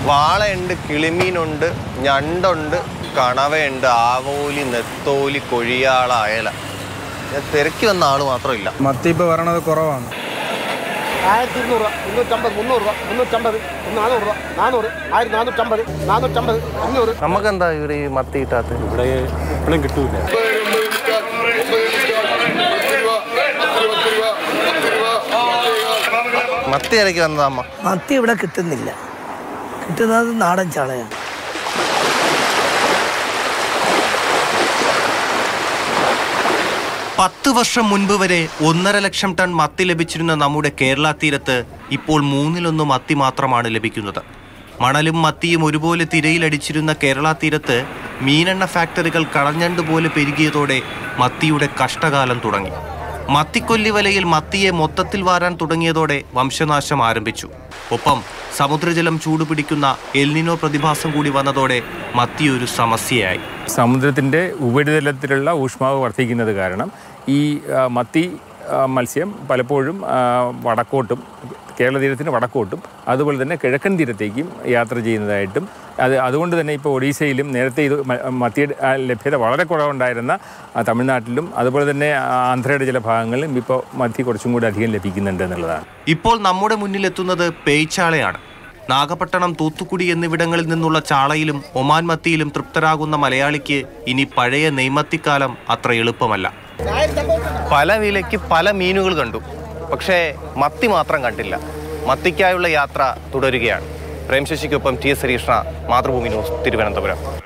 വാളയുണ്ട് കിളിമീനുണ്ട് ഞണ്ടുണ്ട് കണവയുണ്ട് ആവോലി നെത്തോലി കൊഴിയാള അയല ഞാൻ തിരക്കി വന്ന ആള് മാത്രമില്ല മത്തി ഇപ്പോൾ വരണത് കുറവാണ് ആയിരത്തി ഇരുന്നൂറ് രൂപ മുന്നൂറ്റമ്പത് മുന്നൂറ് രൂപ മുന്നൂറ്റമ്പത് നാനൂറ് രൂപ നാനൂറ് ആയിരത്തി നാനൂറ്റമ്പത് നാനൂറ്റമ്പത് അഞ്ഞൂറ് നമുക്കെന്താ ഇവിടെ ഈ മത്തി കിട്ടാത്ത ഇവിടെ ഇപ്പോഴും കിട്ടൂല മത്തി ഇറക്കി വന്നതാ അമ്മ മത്തി ഇവിടെ കിട്ടുന്നില്ല കിട്ടുന്നത് നാടൻ ചാളയാണ് പത്ത് വർഷം മുൻപ് വരെ ഒന്നര ലക്ഷം ടൺ മത്തി ലഭിച്ചിരുന്ന നമ്മുടെ കേരള തീരത്ത് ഇപ്പോൾ മൂന്നിലൊന്ന് മത്തി മാത്രമാണ് ലഭിക്കുന്നത് മണലും മത്തിയും ഒരുപോലെ തിരയിലടിച്ചിരുന്ന കേരള തീരത്ത് മീനെണ്ണ ഫാക്ടറികൾ കളഞ്ഞണ്ട് പോലെ പെരുകിയതോടെ മത്തിയുടെ കഷ്ടകാലം തുടങ്ങി മത്തിക്കൊല്ലി വലയിൽ മത്തിയെ മൊത്തത്തിൽ വാരാൻ തുടങ്ങിയതോടെ വംശനാശം ആരംഭിച്ചു ഒപ്പം സമുദ്രജലം ചൂടുപിടിക്കുന്ന എൽനിനോ പ്രതിഭാസം കൂടി വന്നതോടെ മത്തി ഒരു സമസ്യയായി സമുദ്രത്തിൻ്റെ ഉപരിതലത്തിലുള്ള ഊഷ്മാവ് വർദ്ധിക്കുന്നത് കാരണം ഈ ആ, മത്തി ആ, മത്സ്യം പലപ്പോഴും ആ, വടക്കോട്ടും കേരള തീരത്തിന് വടക്കോട്ടും അതുപോലെ തന്നെ കിഴക്കൻ തീരത്തേക്കും യാത്ര ചെയ്യുന്നതായിട്ടും അത് അതുകൊണ്ട് തന്നെ ഇപ്പോൾ ഒഡീസയിലും നേരത്തെ ഇത് മ- മത്തിയുടെ ആ, ലഭ്യത വളരെ കുറവുണ്ടായിരുന്ന ആ, തമിഴ്നാട്ടിലും അതുപോലെ തന്നെ ആ, ആന്ധ്രയുടെ ചില ഭാഗങ്ങളിലും ഇപ്പോൾ മത്തി കുറച്ചും കൂടി അധികം ലഭിക്കുന്നുണ്ട് എന്നുള്ളതാണ് ഇപ്പോൾ നമ്മുടെ മുന്നിലെത്തുന്നത് പേയ്ച്ചാളയാണ് നാഗപട്ടണം തൂത്തുക്കുടി എന്നിവിടങ്ങളിൽ നിന്നുള്ള ചാളയിലും ഒമാൻ മത്തിയിലും തൃപ്തരാകുന്ന മലയാളിക്ക് ഇനി പഴയ നെയ്മത്തിക്കാലം അത്ര എളുപ്പമല്ല പല വിലയ്ക്ക് പല മീനുകൾ കണ്ടു പക്ഷേ മത്തി മാത്രം കണ്ടില്ല മത്തിക്കായുള്ള യാത്ര തുടരുകയാണ് പ്രേംശശിക്കൊപ്പം ടി എസ് ഹരീഷ്ണ മാതൃഭൂമി ന്യൂസ് തിരുവനന്തപുരം